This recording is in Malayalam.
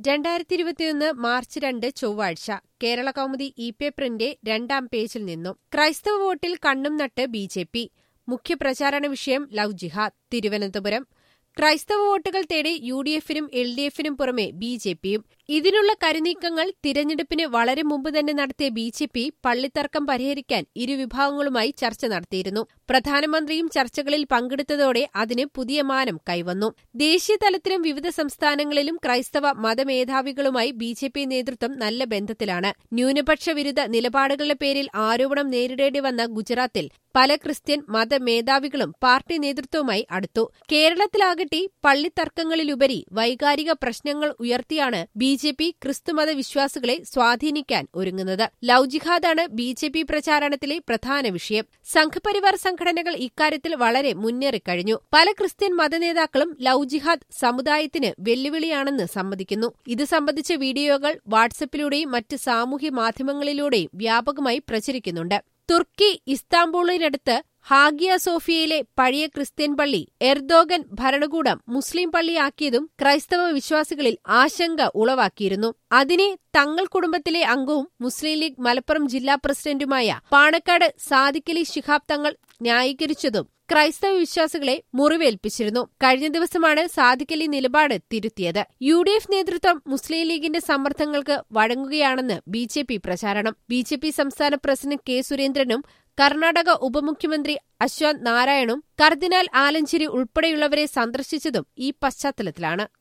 രണ്ടായിരത്തി ഇരുപത്തിയൊന്ന് മാർച്ച് രണ്ട് ചൊവ്വാഴ്ച കേരള കൗമുദി ഇ പേപ്പറിന്റെ രണ്ടാം പേജിൽ നിന്നും ക്രൈസ്തവ വോട്ടിൽ കണ്ണും നട്ട് ബി ജെ പി മുഖ്യപ്രചാരണ വിഷയം ലവ് ജിഹാദ് തിരുവനന്തപുരം ക്രൈസ്തവ വോട്ടുകൾ തേടി യു ഡി എഫിനും എൽ ഡി എഫിനും പുറമെ ബി ജെ പിയും ഇതിനുള്ള കരുനീക്കങ്ങൾ തിരഞ്ഞെടുപ്പിന് വളരെ മുമ്പ് തന്നെ നടത്തിയ ബി ജെ പി പള്ളിത്തർക്കം പരിഹരിക്കാൻ ഇരുവിഭാഗങ്ങളുമായി ചർച്ച നടത്തിയിരുന്നു പ്രധാനമന്ത്രിയും ചർച്ചകളിൽ പങ്കെടുത്തതോടെ അതിന് പുതിയ മാനം കൈവന്നു ദേശീയ തലത്തിലും വിവിധ സംസ്ഥാനങ്ങളിലും ക്രൈസ്തവ മതമേധാവികളുമായി ബി ജെ പി നേതൃത്വം നല്ല ബന്ധത്തിലാണ് ന്യൂനപക്ഷ വിരുദ്ധ നിലപാടുകളുടെ പേരിൽ ആരോപണം നേരിടേണ്ടി വന്ന ഗുജറാത്തിൽ പല ക്രിസ്ത്യൻ മതമേധാവികളും പാർട്ടി നേതൃത്വവുമായി അടുത്തു കേരളത്തിലാകട്ടെ പള്ളിത്തർക്കങ്ങളിലുപരി വൈകാരിക പ്രശ്നങ്ങൾ ഉയർത്തിയാണ് ബി ജെ പി ക്രിസ്തുമത വിശ്വാസികളെ സ്വാധീനിക്കാൻ ഒരുങ്ങുന്നത് ലവ് ജിഹാദാണ് ബി ജെ പി പ്രചാരണത്തിലെ പ്രധാന വിഷയം സംഘപരിവാർ സംഘടനകൾ ഇക്കാര്യത്തിൽ വളരെ മുന്നേറിക്കഴിഞ്ഞു പല ക്രിസ്ത്യൻ മതനേതാക്കളും ലവ് ജിഹാദ് സമുദായത്തിന് വെല്ലുവിളിയാണെന്ന് സമ്മതിക്കുന്നു ഇത് സംബന്ധിച്ച വീഡിയോകൾ വാട്സപ്പിലൂടെയും മറ്റ് സാമൂഹ്യ മാധ്യമങ്ങളിലൂടെയും വ്യാപകമായി പ്രചരിക്കുന്നുണ്ട് തുർക്കി ഇസ്താംബൂളിനടുത്ത് ഹാഗിയ സോഫിയയിലെ പഴയ ക്രിസ്ത്യൻ പള്ളി എർദോഗൻ ഭരണകൂടം മുസ്ലിം പള്ളിയാക്കിയതും ക്രൈസ്തവ വിശ്വാസികളിൽ ആശങ്ക ഉളവാക്കിയിരുന്നു അതിനെ തങ്ങൾ കുടുംബത്തിലെ അംഗവും മുസ്ലിം ലീഗ് മലപ്പുറം ജില്ലാ പ്രസിഡന്റുമായ പാണക്കാട് സാദിഖലി ശിഹാബ് തങ്ങൾ ന്യായീകരിച്ചതും ക്രൈസ്തവ വിശ്വാസികളെ മുറിവേൽപ്പിച്ചിരുന്നു കഴിഞ്ഞ ദിവസമാണ് സാദിഖലി നിലപാട് തിരുത്തിയത് യു ഡി എഫ് നേതൃത്വം മുസ്ലിം ലീഗിന്റെ സമ്മർദ്ദങ്ങൾക്ക് വഴങ്ങുകയാണെന്ന് ബി ജെ പി പ്രചാരണം ബി ജെ പി സംസ്ഥാന പ്രസിഡന്റ് കെ സുരേന്ദ്രനും കർണാടക ഉപമുഖ്യമന്ത്രി അശ്വന്ത് നാരായണും കർദിനാൾ ആലഞ്ചേരി ഉൾപ്പെടെയുള്ളവരെ സന്ദർശിച്ചതും ഈ പശ്ചാത്തലത്തിലാണ്